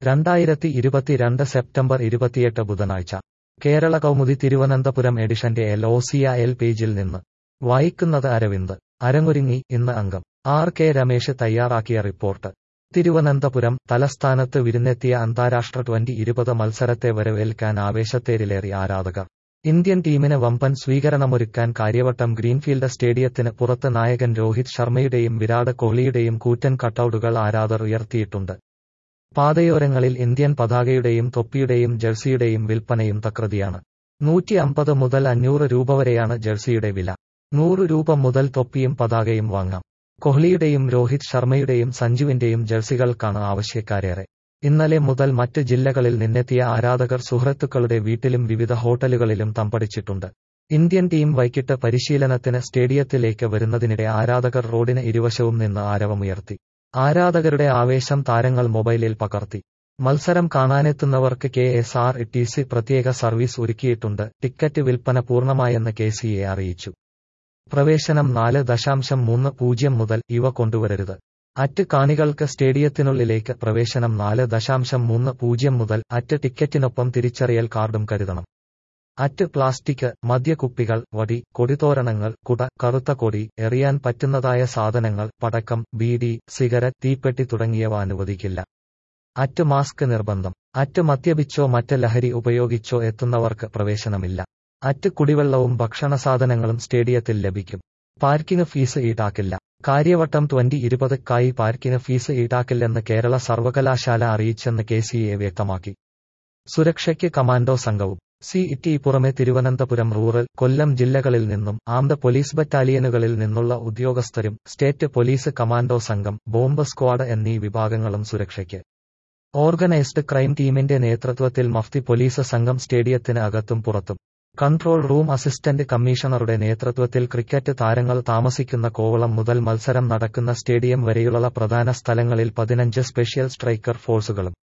രണ്ടായിരത്തി ഇരുപത്തിരണ്ട് സെപ്റ്റംബർ ഇരുപത്തിയെട്ട് ബുധനാഴ്ച കേരള കൗമുദി തിരുവനന്തപുരം എഡിഷന്റെ എൽ ഒ സിയ എൽ പേജിൽ നിന്ന് വായിക്കുന്നത് അരവിന്ദ് അരങ്ങൊരുങ്ങി ഇന്ന് അംഗം ആർ കെ രമേശ് തയ്യാറാക്കിയ റിപ്പോർട്ട് തിരുവനന്തപുരം തലസ്ഥാനത്ത് വിരുന്നെത്തിയ അന്താരാഷ്ട്ര ട്വന്റി ഇരുപത് മത്സരത്തെ വരവേൽക്കാൻ ആവേശത്തേരിലേറി ആരാധകർ ഇന്ത്യൻ ടീമിന് വമ്പൻ സ്വീകരണമൊരുക്കാൻ കാര്യവട്ടം ഗ്രീൻഫീൽഡ് സ്റ്റേഡിയത്തിന് പുറത്ത് നായകൻ രോഹിത് ശർമ്മയുടെയും വിരാട് കോഹ്ലിയുടെയും കൂറ്റൻ കട്ടൌട്ടുകൾ ആരാധകർ ഉയർത്തിയിട്ടുണ്ട് പാതയോരങ്ങളിൽ ഇന്ത്യൻ പതാകയുടെയും തൊപ്പിയുടെയും ജേഴ്സിയുടെയും വിൽപ്പനയും തകൃതിയാണ് നൂറ്റി അമ്പത് മുതൽ അഞ്ഞൂറ് രൂപ വരെയാണ് ജേഴ്സിയുടെ വില നൂറ് രൂപ മുതൽ തൊപ്പിയും പതാകയും വാങ്ങാം കോഹ്ലിയുടെയും രോഹിത് ശർമ്മയുടെയും സഞ്ജുവിന്റെയും ജേഴ്സികൾക്കാണ് ആവശ്യക്കാരേറെ ഇന്നലെ മുതൽ മറ്റ് ജില്ലകളിൽ നിന്നെത്തിയ ആരാധകർ സുഹൃത്തുക്കളുടെ വീട്ടിലും വിവിധ ഹോട്ടലുകളിലും തമ്പടിച്ചിട്ടുണ്ട് ഇന്ത്യൻ ടീം വൈകിട്ട് പരിശീലനത്തിന് സ്റ്റേഡിയത്തിലേക്ക് വരുന്നതിനിടെ ആരാധകർ റോഡിന് ഇരുവശവും നിന്ന് ആരവമുയർത്തി ആരാധകരുടെ ആവേശം താരങ്ങൾ മൊബൈലിൽ പകർത്തി മത്സരം കാണാനെത്തുന്നവർക്ക് K S R T C പ്രത്യേക സർവീസ് ഒരുക്കിയിട്ടുണ്ട് ടിക്കറ്റ് വിൽപ്പന പൂർണ്ണമായെന്ന് കെ സി എ അറിയിച്ചു പ്രവേശനം നാല് ദശാംശം മൂന്ന് പൂജ്യം മുതൽ ഇവ കൊണ്ടുവരരുത് അറ്റ് കാണികൾക്ക് സ്റ്റേഡിയത്തിനുള്ളിലേക്ക് പ്രവേശനം നാല് ദശാംശം മൂന്ന് പൂജ്യം മുതൽ അറ്റ് ടിക്കറ്റിനൊപ്പം തിരിച്ചറിയൽ കാർഡും കരുതണം അറ്റ് പ്ലാസ്റ്റിക് മദ്യക്കുപ്പികൾ വടി കൊടിതോരണങ്ങൾ കുട കറുത്ത കൊടി എറിയാൻ പറ്റുന്നതായ സാധനങ്ങൾ പടക്കം ബീഡി സിഗരറ്റ് തീപ്പെട്ടി തുടങ്ങിയവ അനുവദിക്കില്ല അറ്റ് മാസ്ക് നിർബന്ധം അറ്റ് മദ്യപിച്ചോ മറ്റ് ലഹരി ഉപയോഗിച്ചോ എത്തുന്നവർക്ക് പ്രവേശനമില്ല അറ്റ് കുടിവെള്ളവും ഭക്ഷണസാധനങ്ങളും സ്റ്റേഡിയത്തിൽ ലഭിക്കും പാർക്കിംഗ് ഫീസ് ഈടാക്കില്ല കാര്യവട്ടം ട്വന്റി ഇരുപതുക്കായി പാർക്കിംഗ് ഫീസ് ഈടാക്കില്ലെന്ന് കേരള സർവകലാശാല അറിയിച്ചെന്ന് കെ സി എ വ്യക്തമാക്കി സുരക്ഷയ്ക്ക് കമാൻഡോ സംഘവും സി ടി പുറമെ തിരുവനന്തപുരം റൂറൽ കൊല്ലം ജില്ലകളിൽ നിന്നും ആന്ധ്ര പോലീസ് ബറ്റാലിയനുകളിൽ നിന്നുള്ള ഉദ്യോഗസ്ഥരും സ്റ്റേറ്റ് പോലീസ് കമാൻഡോ സംഘം ബോംബ് സ്ക്വാഡ് എന്നീ വിഭാഗങ്ങളും സുരക്ഷയ്ക്ക് ഓർഗനൈസ്ഡ് ക്രൈം ടീമിന്റെ നേതൃത്വത്തിൽ മഫ്തി പോലീസ് സംഘം സ്റ്റേഡിയത്തിന് അകത്തും പുറത്തും കൺട്രോൾ റൂം അസിസ്റ്റന്റ് കമ്മീഷണറുടെ നേതൃത്വത്തിൽ ക്രിക്കറ്റ് താരങ്ങൾ താമസിക്കുന്ന കോവളം മുതൽ മത്സരം നടക്കുന്ന സ്റ്റേഡിയം വരെയുള്ള പ്രധാന സ്ഥലങ്ങളിൽ പതിനഞ്ച് സ്പെഷ്യൽ സ്ട്രൈക്കർ ഫോഴ്സുകളും